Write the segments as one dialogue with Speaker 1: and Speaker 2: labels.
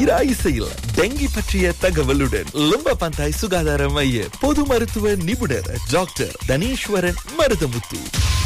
Speaker 1: தீரா இசையில் டெங்கி பற்றிய தகவலுடன் லும்ப பந்தாய் சுகாதார மைய பொது மருத்துவ நிபுணர் டாக்டர் தனீஸ்வரன் மருதமுத்து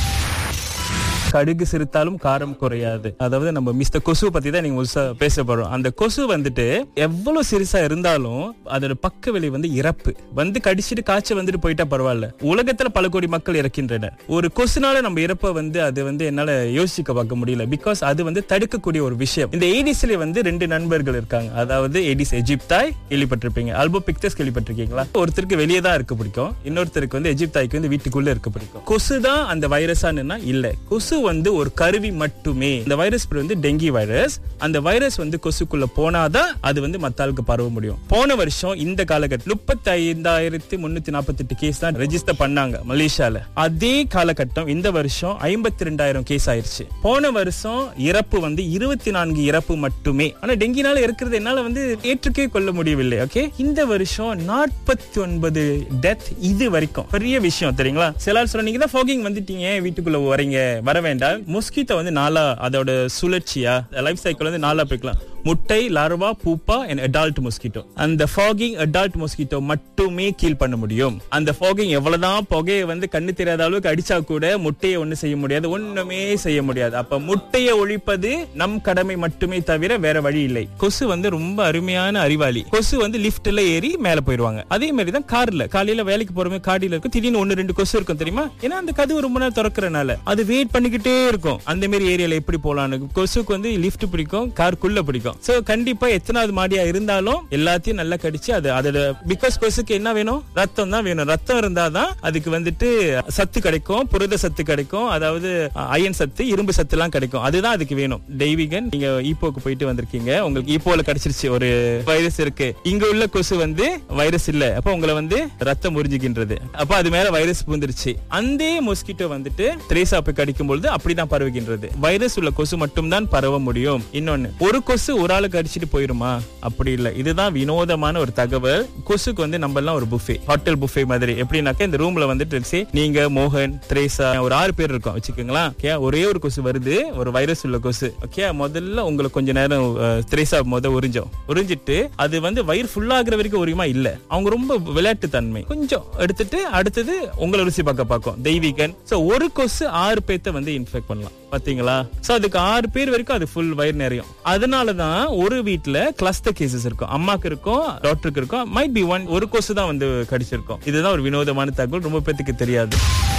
Speaker 2: கடுகு சிரித்தாலும் காரம் குறையாது அதாவது நம்ம மிஸ்டர் கொசு பத்தி தான் நீங்க முழுசா பேச போறோம் அந்த கொசு வந்துட்டு எவ்வளவு சிறுசா இருந்தாலும் அதோட பக்க விலை வந்து இறப்பு வந்து கடிச்சிட்டு காய்ச்சல் வந்துட்டு போயிட்டா பரவாயில்ல உலகத்துல பல கோடி மக்கள் இறக்கின்றனர் ஒரு கொசுனால நம்ம இறப்ப வந்து அது வந்து என்னால யோசிக்க பார்க்க முடியல பிகாஸ் அது வந்து தடுக்கக்கூடிய ஒரு விஷயம் இந்த ஏடிஸ்ல வந்து ரெண்டு நண்பர்கள் இருக்காங்க அதாவது ஏடிஸ் எஜிப்தாய் கேள்விப்பட்டிருப்பீங்க அல்போ பிக்டர்ஸ் கேள்விப்பட்டிருக்கீங்களா ஒருத்தருக்கு வெளியே தான் இருக்க பிடிக்கும் இன்னொருத்தருக்கு வந்து எஜிப்தாய்க்கு வந்து வீட்டுக்குள்ள இருக்க பிடிக்கும் கொசு தான் அந்த வைரஸானா இல்ல கொசு வந்து ஒரு கருவி மட்டுமே இந்த வைரஸ் பேர் வந்து டெங்கி வைரஸ் அந்த வைரஸ் வந்து கொசுக்குள்ள போனாதான் அது வந்து மத்த ஆளுக்கு பரவ முடியும் போன வருஷம் இந்த காலகட்டம் முப்பத்தி ஐந்தாயிரத்தி முன்னூத்தி நாற்பத்தி எட்டு கேஸ் தான் ரெஜிஸ்டர் பண்ணாங்க மலேசியால அதே காலகட்டம் இந்த வருஷம் ஐம்பத்தி ரெண்டாயிரம் கேஸ் ஆயிருச்சு போன வருஷம் இறப்பு வந்து இருபத்தி நான்கு இறப்பு மட்டுமே ஆனா டெங்கினால இருக்கிறது என்னால வந்து ஏற்றுக்கே கொள்ள முடியவில்லை ஓகே இந்த வருஷம் நாற்பத்தி ஒன்பது டெத் இது வரைக்கும் பெரிய விஷயம் தெரியுங்களா சில ஆள் சொன்னீங்க தான் ஃபாகிங் வந்துட்டீங்க வீட்டுக்குள்ள வரீங்க வர வேண்டாம் மொஸ்கிட்டோ வந்து நாலா அதோட சுழற்சியா லைஃப் சைக்கிள் வந்து நாலா பிரிக்கலாம் முட்டை larva pupa and adult mosquito அந்த ஃபாகிங் அடால்ட் மொஸ்கிட்டோ மட்டுமே கீல் பண்ண முடியும் அந்த ஃபாகிங் எவ்வளவுதான் புகையை வந்து கண்ணு தெரியாத அளவுக்கு அடிச்சா கூட முட்டையை ஒண்ணு செய்ய முடியாது ஒண்ணுமே செய்ய முடியாது அப்ப முட்டையை ஒழிப்பது நம் கடமை மட்டுமே தவிர வேற வழி இல்லை கொசு வந்து ரொம்ப அருமையான அறிவாளி கொசு வந்து லிப்ட்ல ஏறி மேல போயிருவாங்க அதே மாதிரி தான் கார்ல காலையில வேலைக்கு போறவங்க காடியில இருக்கும் திடீர்னு ஒன்னு ரெண்டு கொசு இருக்கும் தெரியுமா ஏன்னா அந்த கதவு ரொம்ப நேரம் திறக்கறனால அது வெயிட் பண்ணிக்கிட்டே இருக்கும் அந்த மாதிரி ஏரியால எப்படி போலான்னு கொசுக்கு வந்து லிஃப்ட் பிடிக்கும் காருக்குள்ள பிடிக்கும் சோ கண்டிப்பா எத்தனாவது மாடியா இருந்தாலும் எல்லாத்தையும் நல்லா கடிச்சு அது அதோட பிகாஸ் கொசுக்கு என்ன வேணும் ரத்தம் தான் வேணும் ரத்தம் இருந்தாதான் அதுக்கு வந்துட்டு சத்து கிடைக்கும் புரத சத்து கிடைக்கும் அதாவது அயன் சத்து இரும்பு சத்து எல்லாம் கிடைக்கும் அதுதான் அதுக்கு வேணும் தெய்வீகன் நீங்க ஈப்போக்கு போயிட்டு வந்திருக்கீங்க உங்களுக்கு ஈப்போல கிடைச்சிருச்சு ஒரு வைரஸ் இருக்கு இங்க உள்ள கொசு வந்து வைரஸ் இல்ல அப்ப உங்களை வந்து ரத்தம் உறிஞ்சுகின்றது அப்ப அது மேல வைரஸ் பூந்துருச்சு அந்த மொஸ்கிட்டோ வந்துட்டு திரேசா போய் கடிக்கும் பொழுது அப்படிதான் பரவுகின்றது வைரஸ் உள்ள கொசு மட்டும் தான் பரவ முடியும் இன்னொன்னு ஒரு கொசு ஒரு ஆளுக்கு அடிச்சிட்டு போயிருமா அப்படி இல்ல இதுதான் வினோதமான ஒரு தகவல் கொசுக்கு வந்து நம்ம எல்லாம் ஒரு புஃபே ஹோட்டல் புஃபே மாதிரி எப்படின்னாக்க இந்த ரூம்ல வந்துட்டு say, நீங்க மோகன் திரேசா ஒரு ஆறு பேர் இருக்கோம் வச்சுக்கோங்களா ஓகே ஒரே ஒரு கொசு வருது ஒரு வைரஸ் உள்ள கொசு ஓகே முதல்ல உங்களுக்கு கொஞ்ச நேரம் அஹ், திரேசா முத உறிஞ்சோம் உறிஞ்சிட்டு அது வந்து வயிறு ஃபுல் ஆகுற வரைக்கும் உரியுமா இல்ல அவங்க ரொம்ப விளையாட்டு தன்மை கொஞ்சம் எடுத்துட்டு அடுத்தது உங்களை ருசி பார்க்க பார்க்கும் தெய்வீகன் சோ ஒரு கொசு ஆறு பேத்த வந்து இன்ஃபெக்ட் பண்ணலாம் பாத்தீங்களா சோ அதுக்கு ஆறு பேர் வரைக்கும் அது ஃபுல் வயிறு நிறையும் அதனாலதான் ஒரு வீட்ல கிளஸ்டர் கேசஸ் இருக்கும் அம்மாக்கு இருக்கும் டாக்டருக்கு இருக்கும் மைட் பி ஒன் ஒரு கொசு தான் வந்து கடிச்சிருக்கும் இதுதான் ஒரு வினோதமான தகவல் ரொம்ப பேத்துக்கு தெரியாது